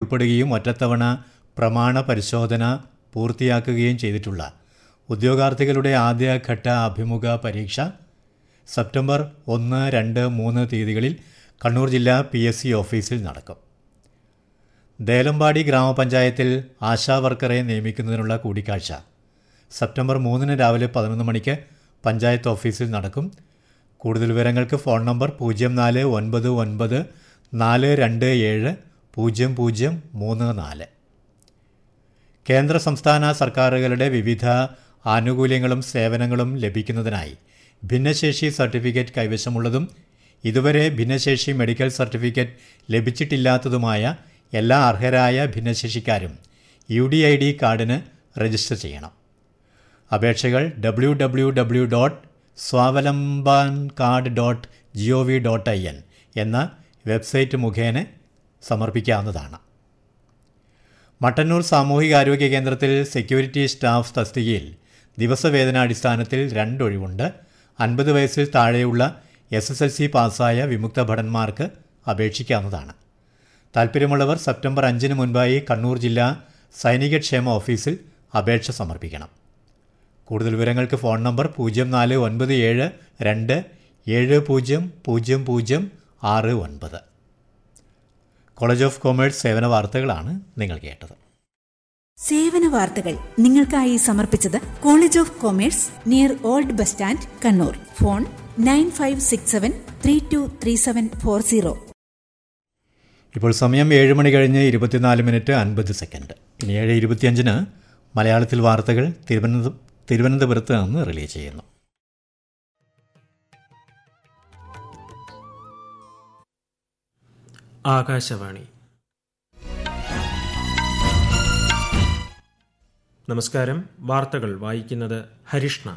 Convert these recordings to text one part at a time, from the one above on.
ഉൾപ്പെടുകയും ഒറ്റത്തവണ പ്രമാണ പരിശോധന പൂർത്തിയാക്കുകയും ചെയ്തിട്ടുള്ള ഉദ്യോഗാർത്ഥികളുടെ ആദ്യഘട്ട അഭിമുഖ പരീക്ഷ സെപ്റ്റംബർ ഒന്ന് രണ്ട് മൂന്ന് തീയതികളിൽ കണ്ണൂർ ജില്ലാ പി എസ് സി ഓഫീസിൽ നടക്കും ദേലമ്പാടി ഗ്രാമപഞ്ചായത്തിൽ ആശാ വർക്കറെ നിയമിക്കുന്നതിനുള്ള കൂടിക്കാഴ്ച സെപ്റ്റംബർ മൂന്നിന് രാവിലെ പതിനൊന്ന് മണിക്ക് പഞ്ചായത്ത് ഓഫീസിൽ നടക്കും കൂടുതൽ വിവരങ്ങൾക്ക് ഫോൺ നമ്പർ പൂജ്യം നാല് ഒൻപത് ഒൻപത് നാല് രണ്ട് ഏഴ് പൂജ്യം പൂജ്യം മൂന്ന് നാല് കേന്ദ്ര സംസ്ഥാന സർക്കാരുകളുടെ വിവിധ ആനുകൂല്യങ്ങളും സേവനങ്ങളും ലഭിക്കുന്നതിനായി ഭിന്നശേഷി സർട്ടിഫിക്കറ്റ് കൈവശമുള്ളതും ഇതുവരെ ഭിന്നശേഷി മെഡിക്കൽ സർട്ടിഫിക്കറ്റ് ലഭിച്ചിട്ടില്ലാത്തതുമായ എല്ലാ അർഹരായ ഭിന്നശേഷിക്കാരും യു ഡി ഐ ഡി കാർഡിന് രജിസ്റ്റർ ചെയ്യണം അപേക്ഷകൾ W W W dot Swavlamban card dot G O V dot I N എന്ന വെബ്സൈറ്റ് മുഖേന സമർപ്പിക്കാവുന്നതാണ് മട്ടന്നൂർ സാമൂഹികാരോഗ്യ കേന്ദ്രത്തിൽ സെക്യൂരിറ്റി സ്റ്റാഫ് തസ്തികയിൽ ദിവസവേതനാടിസ്ഥാനത്തിൽ രണ്ടൊഴിവുണ്ട് അൻപത് വയസ്സിൽ താഴെയുള്ള എസ് എസ് എൽ സി പാസ്സായ വിമുക്ത ഭടന്മാർക്ക് അപേക്ഷിക്കാവുന്നതാണ് താൽപ്പര്യമുള്ളവർ സെപ്റ്റംബർ അഞ്ചിന് മുൻപായി കണ്ണൂർ ജില്ലാ സൈനികക്ഷേമ ഓഫീസിൽ അപേക്ഷ സമർപ്പിക്കണം കൂടുതൽ വിവരങ്ങൾക്ക് ഫോൺ നമ്പർ പൂജ്യം നാല് ഒൻപത് ഏഴ് രണ്ട് ഏഴ് പൂജ്യം പൂജ്യം പൂജ്യം ആറ് ഒൻപത് കോളേജ് ഓഫ് കൊമേഴ്സ് സേവന വാർത്തകളാണ് നിങ്ങൾ കേട്ടത് സേവന വാർത്തകൾ നിങ്ങൾക്കായി സമർപ്പിച്ചത് college of commerce near old bus stand Kannur phone nine five six seven three two three seven four zero ഇപ്പോൾ സമയം ഏഴ് മണി കഴിഞ്ഞ് ഇരുപത്തിനാല് മിനിറ്റ് അൻപത് സെക്കൻഡ് ഇനി ഏഴ് ഇരുപത്തിയഞ്ചിന് മലയാളത്തിൽ വാർത്തകൾ തിരുവനന്തപുരം തിരുവനന്തപുരത്ത് നിന്ന് റിലീസ് ചെയ്യുന്നു ആകാശവാണി നമസ്കാരം വാർത്തകൾ വായിക്കുന്നത് ഹരിഷ്ണ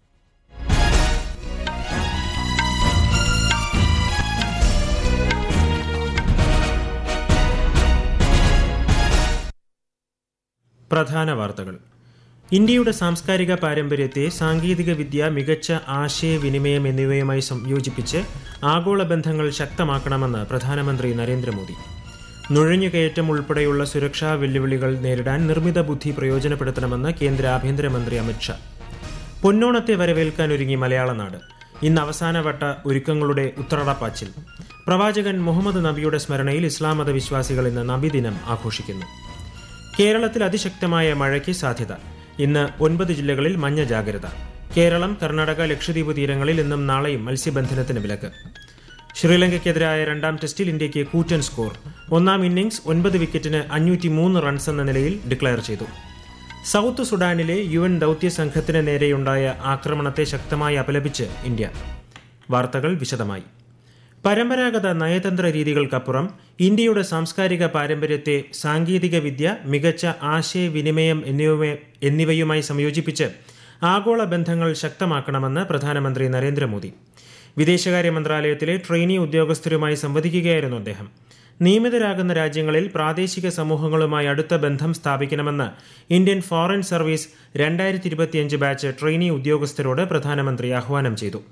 പ്രധാന വാർത്തകൾ ഇന്ത്യയുടെ സാംസ്കാരിക പാരമ്പര്യത്തെ സാങ്കേതിക വിദ്യ മികച്ച ആശയവിനിമയം എന്നിവയുമായി സംയോജിപ്പിച്ച് ആഗോള ബന്ധങ്ങൾ ശക്തമാക്കണമെന്ന് പ്രധാനമന്ത്രി നരേന്ദ്രമോദി നുഴഞ്ഞുകയറ്റം ഉൾപ്പെടെയുള്ള സുരക്ഷാ വെല്ലുവിളികൾ നേരിടാൻ നിർമ്മിത ബുദ്ധി പ്രയോജനപ്പെടുത്തണമെന്ന് കേന്ദ്ര ആഭ്യന്തരമന്ത്രി അമിത്ഷാ പൊന്നോണത്തെ വരവേൽക്കാൻ ഒരുങ്ങി മലയാളനാട് ഇന്ന് അവസാനവട്ട ഒരുക്കങ്ങളുടെ ഉത്രടപ്പാച്ചിൽ പ്രവാചകൻ മുഹമ്മദ് നബിയുടെ സ്മരണയിൽ ഇസ്ലാം മത വിശ്വാസികൾ ഇന്ന് നബിദിനം ആഘോഷിക്കുന്നു കേരളത്തിൽ അതിശക്തമായ മഴയ്ക്ക് സാധ്യത ഇന്ന് ഒൻപത് ജില്ലകളിൽ മഞ്ഞ ജാഗ്രത കേരളം കർണാടക ലക്ഷദ്വീപ് തീരങ്ങളിൽ ഇന്നും നാളെയും മത്സ്യബന്ധനത്തിന് വിലക്ക് ശ്രീലങ്കയ്ക്കെതിരായ രണ്ടാം ടെസ്റ്റിൽ ഇന്ത്യയ്ക്ക് കൂറ്റൻ സ്കോർ ഒന്നാം ഇന്നിംഗ്സ് ഒൻപത് വിക്കറ്റിന് അഞ്ഞൂറ്റി മൂന്ന് റൺസ് എന്ന നിലയിൽ ഡിക്ലയർ ചെയ്തു സൗത്ത് സുഡാനിലെ യു എൻ ദൌത്യ സംഘത്തിന് നേരെയുണ്ടായ ആക്രമണത്തെ ശക്തമായി അപലപിച്ച് ഇന്ത്യ വാർത്തകൾ വിശദമായി പരമ്പരാഗത നയതന്ത്ര രീതികൾക്കപ്പുറം ഇന്ത്യയുടെ സാംസ്കാരിക പാരമ്പര്യത്തെ സാങ്കേതിക വിദ്യ മികച്ച ആശയവിനിമയം എന്നിവ എന്നിവയുമായി സംയോജിപ്പിച്ച് ആഗോള ബന്ധങ്ങൾ ശക്തമാക്കണമെന്ന് പ്രധാനമന്ത്രി നരേന്ദ്രമോദി വിദേശകാര്യ മന്ത്രാലയത്തിലെ ട്രെയിനി ഉദ്യോഗസ്ഥരുമായി സംവദിക്കുകയായിരുന്നു അദ്ദേഹം നിയമിതരാകുന്ന രാജ്യങ്ങളിൽ പ്രാദേശിക സമൂഹങ്ങളുമായി അടുത്ത ബന്ധം സ്ഥാപിക്കണമെന്ന് ഇന്ത്യൻ ഫോറിൻ സർവീസ് രണ്ടായിരത്തി ഇരുപത്തിയഞ്ച് ബാച്ച് ട്രെയിനി ഉദ്യോഗസ്ഥരോട് പ്രധാനമന്ത്രി ആഹ്വാനം ചെയ്തു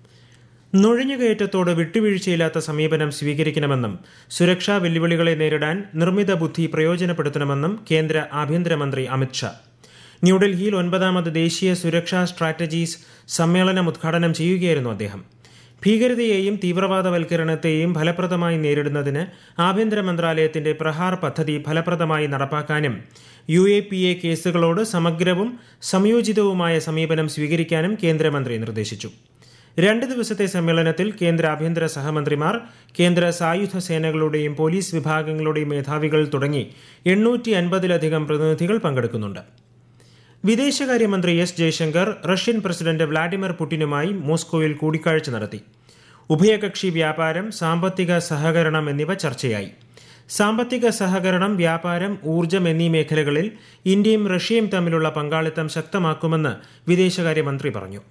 നുഴഞ്ഞുകയറ്റത്തോട് വിട്ടുവീഴ്ചയില്ലാത്ത സമീപനം സ്വീകരിക്കണമെന്നും സുരക്ഷാ വെല്ലുവിളികളെ നേരിടാൻ നിർമ്മിത ബുദ്ധി പ്രയോജനപ്പെടുത്തണമെന്നും കേന്ദ്ര ആഭ്യന്തരമന്ത്രി അമിത്ഷാ ന്യൂഡൽഹിയിൽ ഒൻപതാമത് ദേശീയ സുരക്ഷാ സ്ട്രാറ്റജീസ് സമ്മേളനം ഉദ്ഘാടനം ചെയ്യുകയായിരുന്നു അദ്ദേഹം ഭീകരതയെയും തീവ്രവാദവൽക്കരണത്തെയും ഫലപ്രദമായി നേരിടുന്നതിന് ആഭ്യന്തര മന്ത്രാലയത്തിന്റെ പ്രഹാർ പദ്ധതി ഫലപ്രദമായി നടപ്പാക്കാനും യു എ പി എ കേസുകളോട് സമഗ്രവും സംയോജിതവുമായ സമീപനം സ്വീകരിക്കാനും കേന്ദ്രമന്ത്രി നിർദ്ദേശിച്ചു രണ്ട് ദിവസത്തെ സമ്മേളനത്തിൽ കേന്ദ്ര ആഭ്യന്തര സഹമന്ത്രിമാർ കേന്ദ്ര സായുധ സേനകളുടെയും പോലീസ് വിഭാഗങ്ങളുടെയും മേധാവികൾ തുടങ്ങി എണ്ണൂറ്റി അൻപതിലധികം പ്രതിനിധികൾ പങ്കെടുക്കുന്നുണ്ട് വിദേശകാര്യമന്ത്രി S Jaishankar Russian president Vladimir പുടിനുമായി മോസ്കോയിൽ കൂടിക്കാഴ്ച നടത്തി ഉഭയകക്ഷി വ്യാപാരം സാമ്പത്തിക സഹകരണം എന്നിവ ചർച്ചയായി സാമ്പത്തിക സഹകരണം വ്യാപാരം ഊർജ്ജം എന്നീ മേഖലകളിൽ ഇന്ത്യയും റഷ്യയും തമ്മിലുള്ള പങ്കാളിത്തം ശക്തമാക്കുമെന്ന് വിദേശകാര്യമന്ത്രി പറഞ്ഞു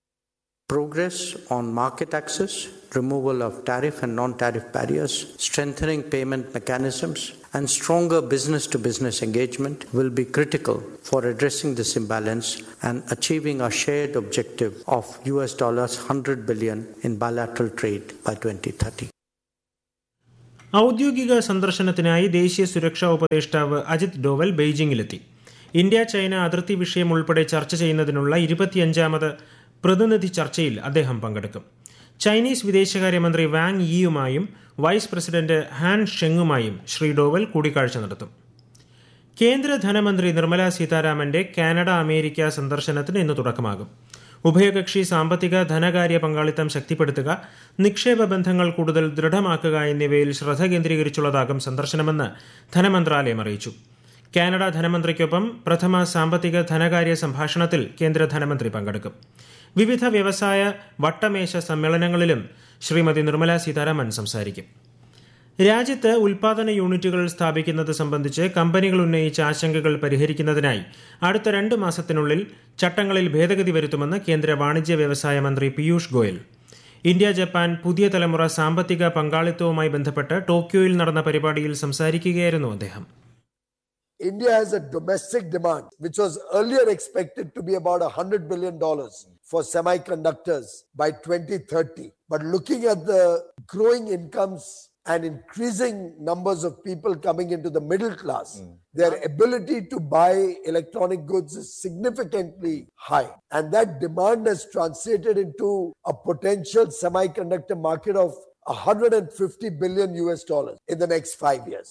Progress on market access, removal of tariff and non tariff barriers, strengthening payment mechanisms, and stronger business to business engagement will be critical for addressing this imbalance and achieving our shared objective of US dollars 100 billion in bilateral trade by 2030. ഔദ്യോഗിക സന്ദർശനത്തിനായി ദേശീയ സുരക്ഷാ ഉപദേഷ്ടാവ് അജിത് ഡോവൽ ബെയ്ജിംഗിലെത്തി India China അതിർത്തി വിഷയം ഉൾപ്പെടെ ചർച്ച ചെയ്യുന്നതിനുള്ള ഇരുപത്തിയഞ്ചാമത് പ്രതിനിധി ചർച്ചയിൽ അദ്ദേഹം പങ്കെടുക്കും ചൈനീസ് വിദേശകാര്യമന്ത്രി വാങ് യിയുമായും വൈസ് പ്രസിഡന്റ് ഹാൻ ഷെങ്ങുമായും ശ്രീ ഡോവൽ കൂടിക്കാഴ്ച നടത്തും കേന്ദ്ര ധനമന്ത്രി നിർമ്മല സീതാരാമന്റെ കാനഡ അമേരിക്ക സന്ദർശനത്തിന് ഇന്ന് തുടക്കമാകും ഉഭയകക്ഷി സാമ്പത്തിക ധനകാര്യ പങ്കാളിത്തം ശക്തിപ്പെടുത്തുക നിക്ഷേപ ബന്ധങ്ങൾ കൂടുതൽ ദൃഢമാക്കുക എന്നിവയിൽ ശ്രദ്ധ കേന്ദ്രീകരിച്ചുള്ളതാകും സന്ദർശനമെന്ന് ധനമന്ത്രാലയം അറിയിച്ചു കാനഡ ധനമന്ത്രിക്കൊപ്പം പ്രഥമ സാമ്പത്തിക ധനകാര്യ സംഭാഷണത്തിൽ കേന്ദ്ര ധനമന്ത്രി പങ്കെടുക്കും വിവിധ വ്യവസായ വട്ടമേശ സമ്മേളനങ്ങളിലും ശ്രീമതി നിർമ്മല സീതാരാമൻ സംസാരിക്കും രാജ്യത്ത് ഉൽപാദന യൂണിറ്റുകൾ സ്ഥാപിക്കുന്നത് സംബന്ധിച്ച് കമ്പനികൾ ഉന്നയിച്ച ആശങ്കകൾ പരിഹരിക്കുന്നതിനായി അടുത്ത രണ്ട് മാസത്തിനുള്ളിൽ ചട്ടങ്ങളിൽ ഭേദഗതി വരുത്തുമെന്ന് കേന്ദ്ര വാണിജ്യ വ്യവസായ മന്ത്രി പീയൂഷ് ഗോയൽ ഇന്ത്യ ജപ്പാൻ പുതിയ തലമുറ സാമ്പത്തിക പങ്കാളിത്തവുമായി ബന്ധപ്പെട്ട് ടോക്കിയോയിൽ നടന്ന പരിപാടിയിൽ സംസാരിക്കുകയായിരുന്നു അദ്ദേഹം India has a domestic demand, which was earlier expected to be about $100 billion for semiconductors by 2030. But looking at the growing incomes and increasing numbers of people coming into the middle class, their ability to buy electronic goods is significantly high. And that demand has translated into a potential semiconductor market of 150 billion US dollars in the next five years.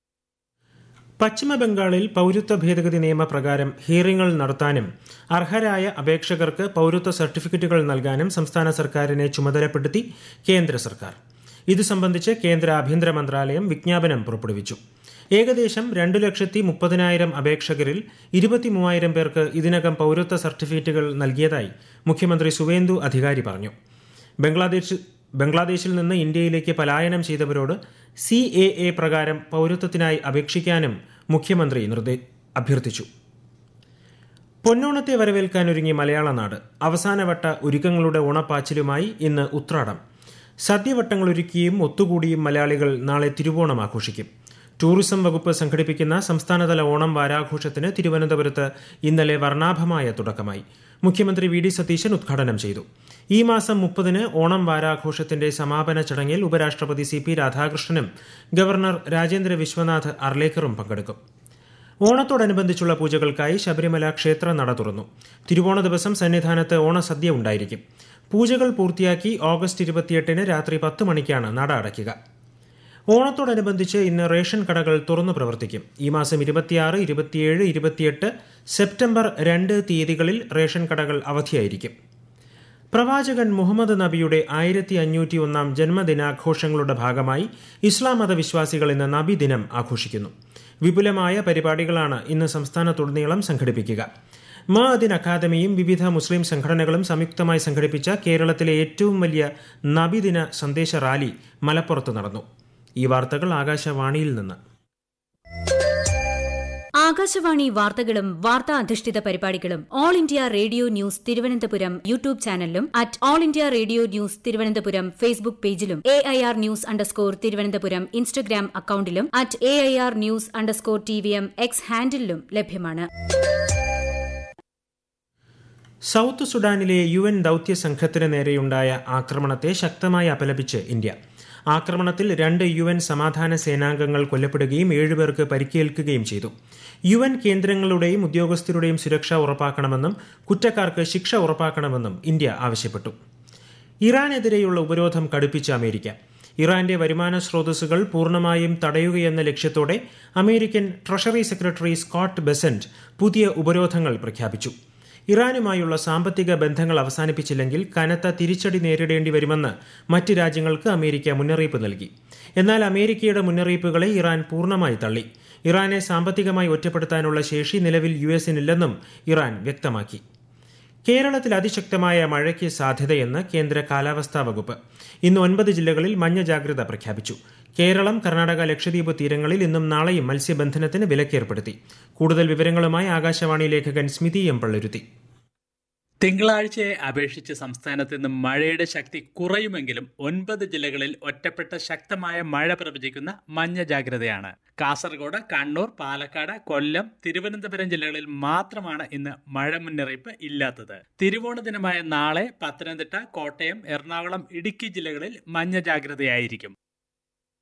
പശ്ചിമ ബംഗാളിൽ പൌരത്വ ഭേദഗതി നിയമപ്രകാരം ഹിയറിംഗുകൾ നടത്താനും അർഹരായ അപേക്ഷകർക്ക് പൌരത്വ സർട്ടിഫിക്കറ്റുകൾ നൽകാനും സംസ്ഥാന സർക്കാരിനെ ചുമതലപ്പെടുത്തി കേന്ദ്ര സർക്കാർ ഇത് സംബന്ധിച്ച് കേന്ദ്ര ആഭ്യന്തര മന്ത്രാലയം വിജ്ഞാപനം പുറപ്പെടുവിച്ചു ഏകദേശം രണ്ടു ലക്ഷത്തി മുപ്പതിനായിരം അപേക്ഷകരിൽ ഇരുപത്തിമൂവായിരം പേർക്ക് ഇതിനകം പൌരത്വ സർട്ടിഫിക്കറ്റുകൾ നൽകിയതായി മുഖ്യമന്ത്രി സുവേന്ദു അധികാരി പറഞ്ഞു ബംഗ്ലാദേശ് ബംഗ്ലാദേശിൽ നിന്ന് ഇന്ത്യയിലേക്ക് പലായനം ചെയ്തവരോട് സി എ എ പ്രകാരം പൌരത്വത്തിനായി അപേക്ഷിക്കാനും മുഖ്യമന്ത്രി നിർദ്ദേ അഭ്യർത്ഥിച്ചു പൊന്നോണത്തെ വരവേൽക്കാനൊരുങ്ങി മലയാള നാട് അവസാനവട്ട ഒരുക്കങ്ങളുടെ ഓണപ്പാച്ചിലുമായി ഇന്ന് ഉത്രാടം സദ്യവട്ടങ്ങൾ ഒരുക്കിയും ഒത്തുകൂടിയും മലയാളികൾ നാളെ തിരുവോണം ആഘോഷിക്കും ടൂറിസം വകുപ്പ് സംഘടിപ്പിക്കുന്ന സംസ്ഥാനതല ഓണം വാരാഘോഷത്തിന് തിരുവനന്തപുരത്ത് ഇന്നലെ വർണ്ണാഭമായ തുടക്കമായി മുഖ്യമന്ത്രി വി ഡി സതീശൻ ഉദ്ഘാടനം ചെയ്തു ഈ മാസം മുപ്പതിന് ഓണം വാരാഘോഷത്തിന്റെ സമാപന ചടങ്ങിൽ ഉപരാഷ്ട്രപതി സി പി രാധാകൃഷ്ണനും ഗവർണർ രാജേന്ദ്ര വിശ്വനാഥ് അർലേക്കറും പങ്കെടുക്കും ഓണത്തോടനുബന്ധിച്ചുള്ള പൂജകൾക്കായി ശബരിമല ക്ഷേത്ര നട തുറന്നു തിരുവോണ ദിവസം സന്നിധാനത്ത് ഓണസദ്യ ഉണ്ടായിരിക്കും പൂജകൾ പൂർത്തിയാക്കി ഓഗസ്റ്റ് ഇരുപത്തിയെട്ടിന് രാത്രി പത്ത് മണിക്കാണ് നട അടയ്ക്കുക ഓണത്തോടനുബന്ധിച്ച് ഇന്ന് റേഷൻ കടകൾ തുറന്നു പ്രവർത്തിക്കും ഈ മാസം ഇരുപത്തിയാറ് ഇരുപത്തിയേഴ് ഇരുപത്തിയെട്ട് സെപ്റ്റംബർ രണ്ട് തീയതികളിൽ റേഷൻ കടകൾ അവധിയായിരിക്കും പ്രവാചകൻ മുഹമ്മദ് നബിയുടെ ആയിരത്തി അഞ്ഞൂറ്റി ഒന്നാം ജന്മദിനാഘോഷങ്ങളുടെ ഭാഗമായി ഇസ്ലാം മതവിശ്വാസികൾ ഇന്ന് നബി ദിനം ആഘോഷിക്കുന്നു വിപുലമായ പരിപാടികളാണ് ഇന്ന് സംസ്ഥാനത്തുടനീളം സംഘടിപ്പിക്കുക മാഅദിൻ അക്കാദമിയും വിവിധ മുസ്ലിം സംഘടനകളും സംയുക്തമായി സംഘടിപ്പിച്ച കേരളത്തിലെ ഏറ്റവും വലിയ നബിദിന സന്ദേശ റാലി മലപ്പുറത്ത് നടന്നു ഈ വാർത്തകൾ ആകാശവാണിയിൽ നിന്ന് ആകാശവാണി വാർത്തകളും വാർത്താ അധിഷ്ഠിത പരിപാടികളും all India radio news Thiruvananthapuram YouTube ചാനലിലും at all India radio news Thiruvananthapuram Facebook പേജിലും A I R news underscore Thiruvananthapuram Instagram അക്കൌണ്ടിലും at A I R news underscore T V M X ഹാൻഡിലും ലഭ്യമാണ് സൌത്ത് സുഡാനിലെ യു എൻ ദൌത്യ സംഘത്തിന് നേരെയുണ്ടായ ആക്രമണത്തെ ശക്തമായി അപലപിച്ച് ഇന്ത്യ ആക്രമണത്തിൽ രണ്ട് യു എൻ സമാധാന സേനാംഗങ്ങൾ കൊല്ലപ്പെടുകയും ഏഴുപേർക്ക് പരിക്കേൽക്കുകയും ചെയ്തു യു എൻ കേന്ദ്രങ്ങളുടെയും ഉദ്യോഗസ്ഥരുടെയും സുരക്ഷ ഉറപ്പാക്കണമെന്നും കുറ്റക്കാർക്ക് ശിക്ഷ ഉറപ്പാക്കണമെന്നും ഇന്ത്യ ആവശ്യപ്പെട്ടു ഇറാനെതിരെയുള്ള ഉപരോധം കടുപ്പിച്ച അമേരിക്ക ഇറാന്റെ വരുമാന സ്രോതസ്സുകൾ പൂർണ്ണമായും തടയുകയെന്ന ലക്ഷ്യത്തോടെ American treasury secretary Scott Bessent പുതിയ ഉപരോധങ്ങൾ പ്രഖ്യാപിച്ചു ഇറാനുമായുള്ള സാമ്പത്തിക ബന്ധങ്ങൾ അവസാനിപ്പിച്ചില്ലെങ്കിൽ കനത്ത തിരിച്ചടി നേരിടേണ്ടി വരുമെന്ന് മറ്റ് രാജ്യങ്ങൾക്ക് അമേരിക്ക മുന്നറിയിപ്പ് നൽകി എന്നാൽ അമേരിക്കയുടെ മുന്നറിയിപ്പുകളെ ഇറാൻ പൂർണ്ണമായി തള്ളി ഇറാനെ സാമ്പത്തികമായി ഒറ്റപ്പെടുത്താനുള്ള ശേഷി നിലവിൽ യു എസിനില്ലെന്നും ഇറാൻ വ്യക്തമാക്കി കേരളത്തിൽ അതിശക്തമായ മഴയ്ക്ക് സാധ്യതയെന്ന് കേന്ദ്ര കാലാവസ്ഥാ വകുപ്പ് ഇന്ന് ഒൻപത് ജില്ലകളിൽ മഞ്ഞ ജാഗ്രത പ്രഖ്യാപിച്ചു കേരളം കർണാടക ലക്ഷദ്വീപ് തീരങ്ങളിൽ ഇന്നും നാളെയും മത്സ്യബന്ധനത്തിന് വിലക്കേർപ്പെടുത്തി കൂടുതൽ വിവരങ്ങളുമായി ആകാശവാണി ലേഖകൻ സ്മിതി എം പള്ളുരുത്തി തിങ്കളാഴ്ചയെ അപേക്ഷിച്ച് സംസ്ഥാനത്ത് ഇന്ന് മഴയുടെ ശക്തി കുറയുമെങ്കിലും ഒൻപത് ജില്ലകളിൽ ഒറ്റപ്പെട്ട ശക്തമായ മഴ പ്രവചിക്കുന്ന മഞ്ഞ ജാഗ്രതയാണ് കാസർഗോഡ് കണ്ണൂർ പാലക്കാട് കൊല്ലം തിരുവനന്തപുരം ജില്ലകളിൽ മാത്രമാണ് ഇന്ന് മഴ മുന്നറിയിപ്പ് ഇല്ലാത്തത് തിരുവോണ ദിനമായ നാളെ പത്തനംതിട്ട കോട്ടയം എറണാകുളം ഇടുക്കി ജില്ലകളിൽ മഞ്ഞ ജാഗ്രതയായിരിക്കും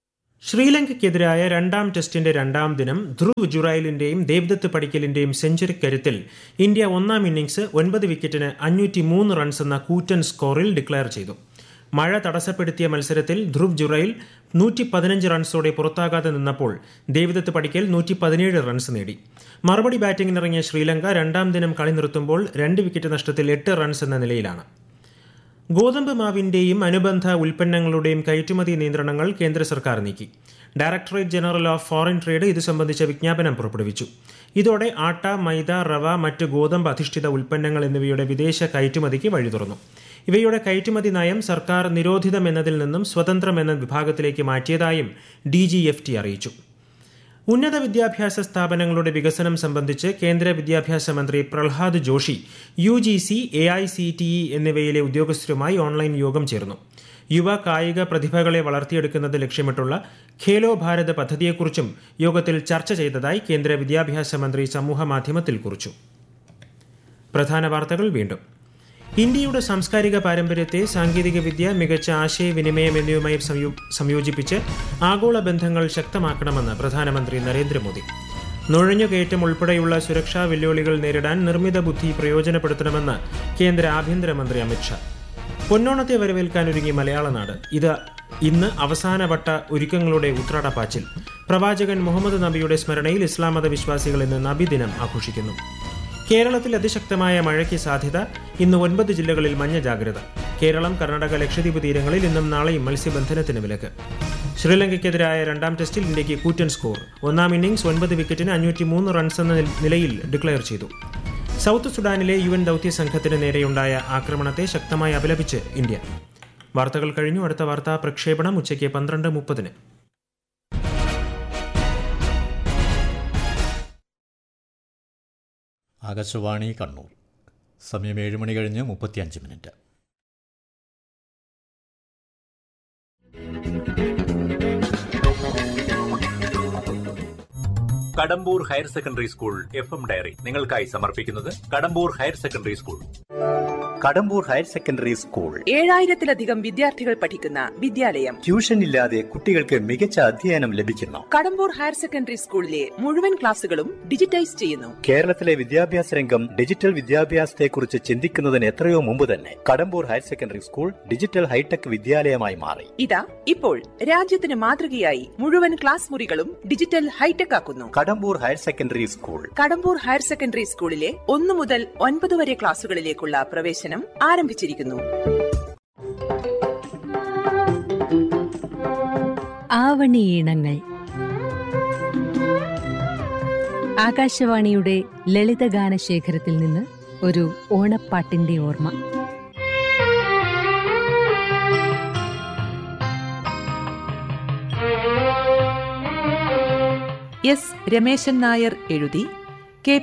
ശ്രീലങ്കയ്ക്കെതിരായ രണ്ടാം ടെസ്റ്റിന്റെ രണ്ടാം ദിനം ധ്രുവ് ജുറൈലിന്റെയും ദേവ്ദത്ത് പടിക്കലിന്റെയും സെഞ്ചുറി കരുത്തിൽ ഇന്ത്യ ഒന്നാം ഇന്നിംഗ്സ് ഒൻപത് വിക്കറ്റിന് അഞ്ഞൂറ്റി മൂന്ന് റൺസ് എന്ന കൂറ്റൻ സ്കോറിൽ ഡിക്ലയർ ചെയ്തു മഴ തടസ്സപ്പെടുത്തിയ മത്സരത്തിൽ ധ്രുവ് ജുറൈൽ നൂറ്റി പതിനഞ്ച് റൺസോടെ പുറത്താകാതെ നിന്നപ്പോൾ ദേവദത്ത് പടിക്കൽ നൂറ്റി പതിനേഴ് റൺസ് നേടി മറുപടി ബാറ്റിംഗിനിറങ്ങിയ ശ്രീലങ്ക രണ്ടാം ദിനം കളി നിർത്തുമ്പോൾ രണ്ട് വിക്കറ്റ് നഷ്ടത്തിൽ എട്ട് റൺസ് എന്ന നിലയിലാണ് ഗോതമ്പ് മാവിന്റെയും അനുബന്ധ ഉൽപ്പന്നങ്ങളുടെയും കയറ്റുമതി നിയന്ത്രണങ്ങൾ കേന്ദ്ര സർക്കാർ നീക്കി directorate general of foreign trade ഇത് സംബന്ധിച്ച വിജ്ഞാപനം പുറപ്പെടുവിച്ചു ഇതോടെ ആട്ട മൈദ റവ മറ്റ് ഗോതമ്പ് അധിഷ്ഠിത ഉൽപ്പന്നങ്ങൾ എന്നിവയുടെ വിദേശ കയറ്റുമതിക്ക് വഴി തുറന്നു ഇവയുടെ കയറ്റുമതി നയം സർക്കാർ നിരോധിതമെന്നതിൽ നിന്നും സ്വതന്ത്രം എന്ന വിഭാഗത്തിലേക്ക് മാറ്റിയതായും ഡി അറിയിച്ചു ഉന്നത വിദ്യാഭ്യാസ സ്ഥാപനങ്ങളുടെ വികസനം സംബന്ധിച്ച് കേന്ദ്ര വിദ്യാഭ്യാസ മന്ത്രി Prahlad Joshi U G C A I C T E എന്നിവയിലെ ഉദ്യോഗസ്ഥരുമായി ഓൺലൈൻ യോഗം ചേർന്നു യുവ കായിക പ്രതിഭകളെ വളർത്തിയെടുക്കുന്നത് ലക്ഷ്യമിട്ടുള്ള ഖേലോ ഭാരത് പദ്ധതിയെക്കുറിച്ചും യോഗത്തിൽ ചർച്ച ചെയ്തതായി കേന്ദ്ര വിദ്യാഭ്യാസ മന്ത്രി സമൂഹമാധ്യമത്തിൽ കുറിച്ചു പ്രധാന വാർത്തകൾ വീണ്ടും ഇന്ത്യയുടെ സാംസ്കാരിക പാരമ്പര്യത്തെ സാങ്കേതിക വിദ്യ മികച്ച ആശയവിനിമയം എന്നിവയുമായി സംയോജിപ്പിച്ച് ആഗോള ബന്ധങ്ങൾ ശക്തമാക്കണമെന്ന് പ്രധാനമന്ത്രി നരേന്ദ്രമോദി നുഴഞ്ഞുകയറ്റം ഉൾപ്പെടെയുള്ള സുരക്ഷാ വെല്ലുവിളികൾ നേരിടാൻ നിർമ്മിത ബുദ്ധി പ്രയോജനപ്പെടുത്തണമെന്ന് കേന്ദ്ര ആഭ്യന്തരമന്ത്രി അമിത്ഷാ പൊന്നോണത്തെ വരവേൽക്കാൻ ഒരുങ്ങി മലയാള നാട് ഇത് ഇന്ന് അവസാനവട്ട ഒരുക്കങ്ങളുടെ ഉത്രാടപ്പാച്ചിൽ പ്രവാചകൻ മുഹമ്മദ് നബിയുടെ സ്മരണയിൽ ഇസ്ലാം മത വിശ്വാസികൾ ഇന്ന് നബിദിനം ആഘോഷിക്കുന്നു കേരളത്തിൽ അതിശക്തമായ മഴയ്ക്ക് സാധ്യത ഇന്ന് ഒൻപത് ജില്ലകളിൽ മഞ്ഞ ജാഗ്രത കേരളം കർണാടക ലക്ഷദ്വീപ് തീരങ്ങളിൽ ഇന്നും നാളെയും മത്സ്യബന്ധനത്തിന് വിലക്ക് ശ്രീലങ്കയ്ക്കെതിരായ രണ്ടാം ടെസ്റ്റിൽ ഇന്ത്യയ്ക്ക് കൂറ്റൻ സ്കോർ ഒന്നാം ഇന്നിംഗ്സ് ഒൻപത് വിക്കറ്റിന് അഞ്ഞൂറ്റി മൂന്ന് റൺസ് എന്ന നിലയിൽ ഡിക്ലയർ ചെയ്തു സൗത്ത് സുഡാനിലെ യു എൻ ദൌത്യ സംഘത്തിന് നേരെയുണ്ടായ ആക്രമണത്തെ ശക്തമായി അപലപിച്ച് ഇന്ത്യ വാർത്തകൾ കഴിഞ്ഞു അടുത്ത വാർത്താ പ്രക്ഷേപണം ഉച്ചയ്ക്ക് പന്ത്രണ്ട് മുപ്പതിന് ആകാശവാണി കണ്ണൂർ സമയം ഏഴ് മണി കഴിഞ്ഞ് മുപ്പത്തിയഞ്ച് minute Kadambur higher secondary school F M diary നിങ്ങൾക്കായി സമർപ്പിക്കുന്നത് Kadambur higher secondary school Kadambur higher secondary school ഏഴായിരത്തിലധികം വിദ്യാർത്ഥികൾ പഠിക്കുന്ന വിദ്യാലയം ട്യൂഷൻ ഇല്ലാതെ കുട്ടികൾക്ക് മികച്ച അധ്യയനം ലഭിക്കുന്നു കടമ്പൂർ ഹയർ സെക്കൻഡറി സ്കൂളിലെ മുഴുവൻ ക്ലാസുകളും ഡിജിറ്റൈസ് ചെയ്യുന്നു കേരളത്തിലെ വിദ്യാഭ്യാസ രംഗം ഡിജിറ്റൽ വിദ്യാഭ്യാസത്തെക്കുറിച്ച് ചിന്തിക്കുന്നതിന് എത്രയോ മുമ്പ് തന്നെ Kadambur higher secondary school digital high tech വിദ്യാലയമായി മാറി ഇതാ ഇപ്പോൾ രാജ്യത്തിന് മാതൃകയായി മുഴുവൻ ക്ലാസ് മുറികളും ഡിജിറ്റൽ ഹൈടെക് ആക്കുന്നു Kadambur higher secondary school Kadambur higher secondary സ്കൂളിലെ ഒന്നു മുതൽ ഒൻപത് വരെ ക്ലാസുകളിലേക്കുള്ള പ്രവേശനം ആരംഭിച്ചിരിക്കുന്നു ആവണിയീണങ്ങൾ ആകാശവാണിയുടെ ലളിതഗാന ശേഖരത്തിൽ നിന്ന് ഒരു ഓണപ്പാട്ടിന്റെ ഓർമ്മ എസ് രമേശൻ നായർ എഴുതി